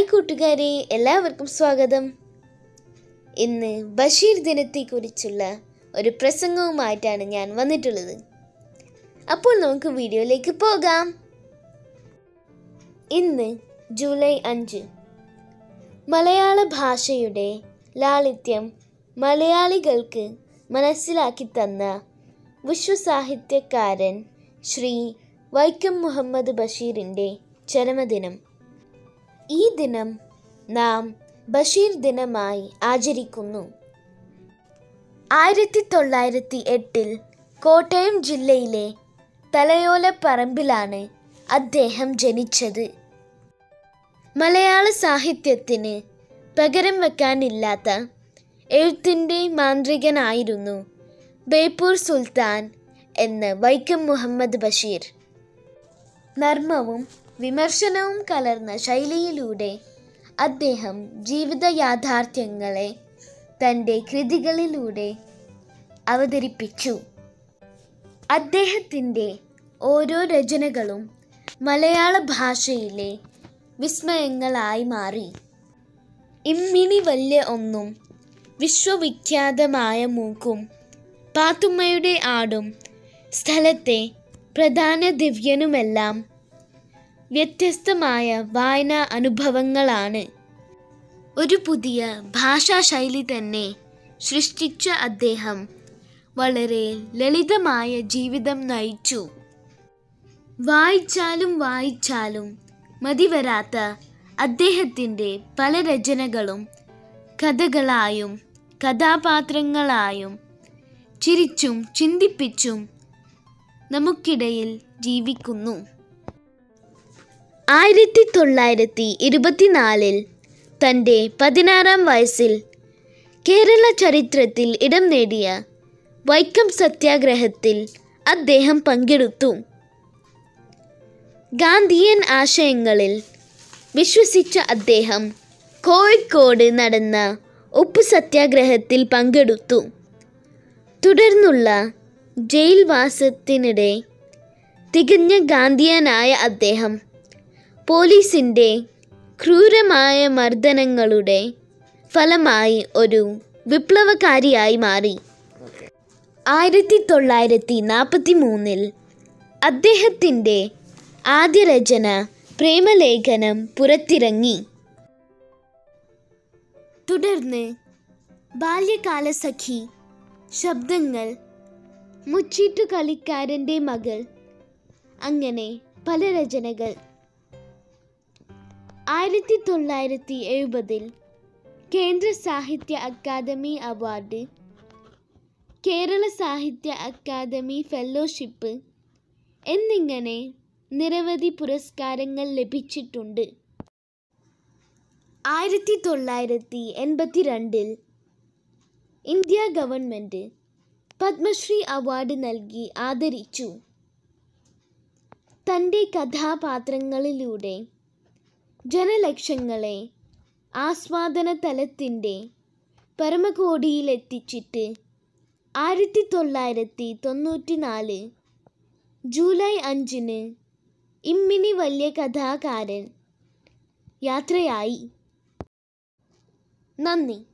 കൂട്ടുകാരെ എല്ലാവർക്കും സ്വാഗതം ഇന്ന് ബഷീർ ദിനത്തെക്കുറിച്ചുള്ള ഒരു പ്രസംഗവുമായിട്ടാണ് ഞാൻ വന്നിട്ടുള്ളത് അപ്പോൾ നമുക്ക് വീഡിയോയിലേക്ക് പോകാം ഇന്ന് ജൂലൈ അഞ്ച് മലയാള ഭാഷയുടെ ലാളിത്യം മലയാളികൾക്ക് മനസ്സിലാക്കി തന്ന വിശ്വസാഹിത്യകാരൻ ശ്രീ വൈക്കം മുഹമ്മദ് ബഷീറിൻ്റെ ചരമദിനം ഈ ദിനം നാം ബഷീർ ദിനമായി ആചരിക്കുന്നു ആയിരത്തി തൊള്ളായിരത്തി എട്ടിൽ കോട്ടയം ജില്ലയിലെ തലയോലപ്പറമ്പിലാണ് അദ്ദേഹം ജനിച്ചത് മലയാള സാഹിത്യത്തിന് പകരം വെക്കാനില്ലാത്ത എഴുത്തിൻ്റെ മാന്ത്രികനായിരുന്നു ബേപ്പൂർ സുൽത്താൻ എന്ന വൈക്കം മുഹമ്മദ് ബഷീർ നർമ്മവും വിമർശനവും കലർന്ന ശൈലിയിലൂടെ അദ്ദേഹം ജീവിത യാഥാർത്ഥ്യങ്ങളെ തൻ്റെ കൃതികളിലൂടെ അവതരിപ്പിച്ചു അദ്ദേഹത്തിൻ്റെ ഓരോ രചനകളും മലയാള ഭാഷയിലെ വിസ്മയങ്ങളായി മാറി ഇമ്മിണി വല്യ ഒന്നും വിശ്വവിഖ്യാതമായ മൂക്കും പാത്തുമ്മയുടെ ആടും സ്ഥലത്തെ പ്രധാന ദിവ്യനുമെല്ലാം വ്യത്യസ്തമായ വായനാ അനുഭവങ്ങളാണ് ഒരു പുതിയ ഭാഷാശൈലി തന്നെ സൃഷ്ടിച്ച അദ്ദേഹം വളരെ ലളിതമായ ജീവിതം നയിച്ചു വായിച്ചാലും വായിച്ചാലും മതിവരാത്ത അദ്ദേഹത്തിൻ്റെ പല രചനകളും കഥകളായും കഥാപാത്രങ്ങളായും ചിരിച്ചും ചിന്തിപ്പിച്ചും നമുക്കിടയിൽ ജീവിക്കുന്നു ആയിരത്തി തൊള്ളായിരത്തി ഇരുപത്തിനാലിൽ തൻ്റെ പതിനാറാം വയസ്സിൽ കേരള ചരിത്രത്തിൽ ഇടം നേടിയ വൈക്കം സത്യാഗ്രഹത്തിൽ അദ്ദേഹം പങ്കെടുത്തു ഗാന്ധിയൻ ആശയങ്ങളിൽ വിശ്വസിച്ച അദ്ദേഹം കോഴിക്കോട് നടന്ന ഉപ്പ് സത്യാഗ്രഹത്തിൽ പങ്കെടുത്തു തുടർന്നുള്ള ജയിൽവാസത്തിനിടെ തികഞ്ഞ ഗാന്ധിയനായ അദ്ദേഹം പോലീസിൻ്റെ ക്രൂരമായ മർദ്ദനങ്ങളുടെ ഫലമായി ഒരു വിപ്ലവകാരിയായി മാറി ആയിരത്തി തൊള്ളായിരത്തി നാൽപ്പത്തി മൂന്നിൽ അദ്ദേഹത്തിൻ്റെ ആദ്യ രചന പ്രേമലേഖനം പുറത്തിറങ്ങി തുടർന്ന് ബാല്യകാലസഖി ശബ്ദങ്ങൾ മുച്ചിട്ടു കളിക്കാരൻ്റെ മകൾ അങ്ങനെ പല രചനകൾ ആയിരത്തി തൊള്ളായിരത്തി എഴുപതിൽ കേന്ദ്ര സാഹിത്യ അക്കാദമി അവാർഡ് കേരള സാഹിത്യ അക്കാദമി ഫെലോഷിപ്പ് എന്നിങ്ങനെ നിരവധി പുരസ്കാരങ്ങൾ ലഭിച്ചിട്ടുണ്ട് ആയിരത്തി തൊള്ളായിരത്തി എൺപത്തി രണ്ടിൽ ഇന്ത്യ ഗവൺമെൻറ് പത്മശ്രീ അവാർഡ് നൽകി ആദരിച്ചു തൻ്റെ കഥാപാത്രങ്ങളിലൂടെ ജനലക്ഷങ്ങളെ ആസ്വാദന തലത്തിൻ്റെ പരമകോടിയിലെത്തിച്ചിട്ട് ആയിരത്തി തൊള്ളായിരത്തി തൊണ്ണൂറ്റി നാല് ജൂലൈ അഞ്ചിന് ഇമ്മിനി വലിയ കഥാകാരൻ യാത്രയായി നന്ദി